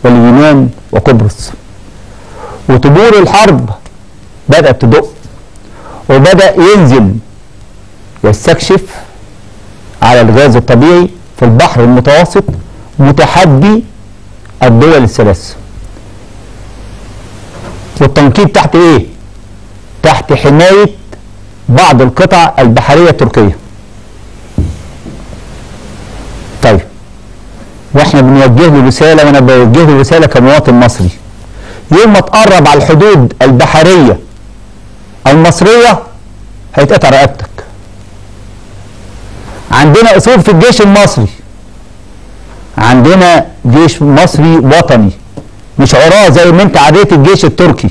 واليونان وقبرص وطبور الحرب بدأت تدق وبدأ ينزل يستكشف على الغاز الطبيعي في البحر المتوسط متحدي الدول الثلاث والتنقيب تحت ايه تحت حماية بعض القطع البحرية التركية طيب واحنا بنوجه له رسالة وانا بوجه له رسالة كمواطن مصري يوم ما تقرب على الحدود البحرية المصرية هيتقطع رقبتك عندنا اصول في الجيش المصري عندنا جيش مصري وطني مش عراه زي ما انت عديت الجيش التركي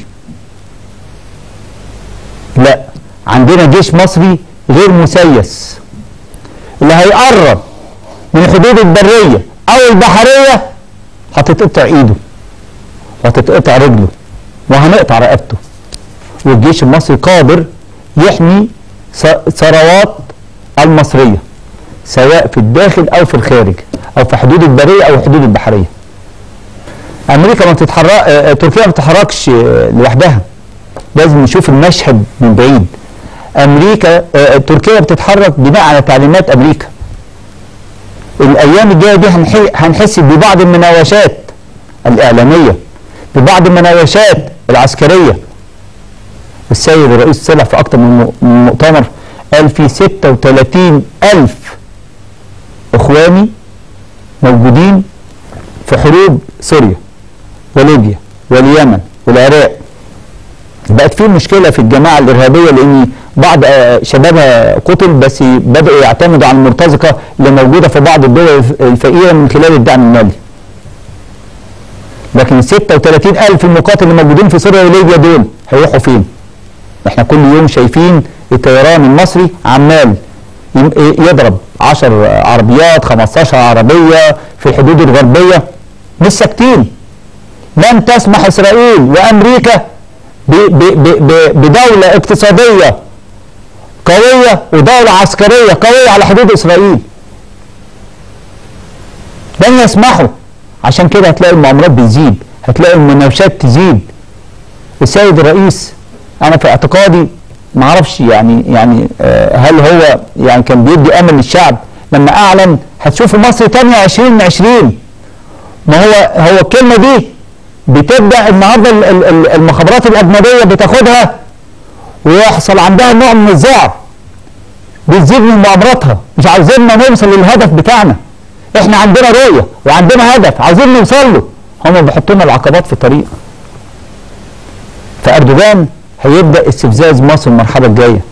لا عندنا جيش مصري غير مسيس اللي هيقرب من الحدود البريه او البحريه هتتقطع ايده وهتتقطع رجله وهنقطع رقبته والجيش المصري قادر يحمي ثروات المصريه سواء في الداخل او في الخارج او في حدود البريه او الحدود البحريه امريكا ما بتتحرك تركيا ما بتتحركش لوحدها لازم نشوف المشهد من بعيد امريكا تركيا بتتحرك بناء على تعليمات امريكا الايام الجايه دي هنحس ببعض المناوشات الاعلاميه ببعض المناوشات العسكريه السيد الرئيس طلع في اكتر من مؤتمر قال في 36 الف اخواني موجودين في حروب سوريا وليبيا واليمن والعراق بقت في مشكله في الجماعه الارهابيه لان بعض شبابها قتل بس بداوا يعتمدوا على المرتزقه اللي موجوده في بعض الدول الفقيره من خلال الدعم المالي. لكن 36 ألف المقاتل اللي موجودين في سوريا وليبيا دول هيروحوا فين؟ احنا كل يوم شايفين الطيران المصري عمال يضرب 10 عربيات 15 عربيه في الحدود الغربيه مش ساكتين لن تسمح اسرائيل وامريكا بدوله اقتصاديه قويه ودوله عسكريه قويه على حدود اسرائيل لن يسمحوا عشان كده هتلاقي المؤامرات بتزيد هتلاقي المناوشات تزيد السيد الرئيس انا في اعتقادي ما اعرفش يعني يعني هل هو يعني كان بيدي امل للشعب لما اعلن هتشوفوا مصر تانية 2020 ما هو هو الكلمه دي بتبدا النهارده المخابرات الاجنبيه بتاخدها ويحصل عندها نوع من الذعر بتزيد من مؤامراتها مش عاوزيننا نوصل للهدف بتاعنا احنا عندنا رؤيه وعندنا هدف عاوزين نوصل له هم بيحطوا لنا العقبات في الطريق فاردوغان هيبدا استفزاز مصر المرحله الجايه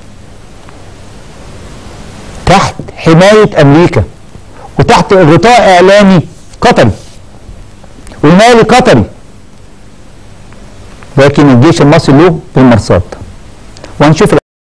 تحت حمايه امريكا وتحت غطاء اعلامي قطري ومالي قطري لكن الجيش المصري له بالمرصاد وهنشوف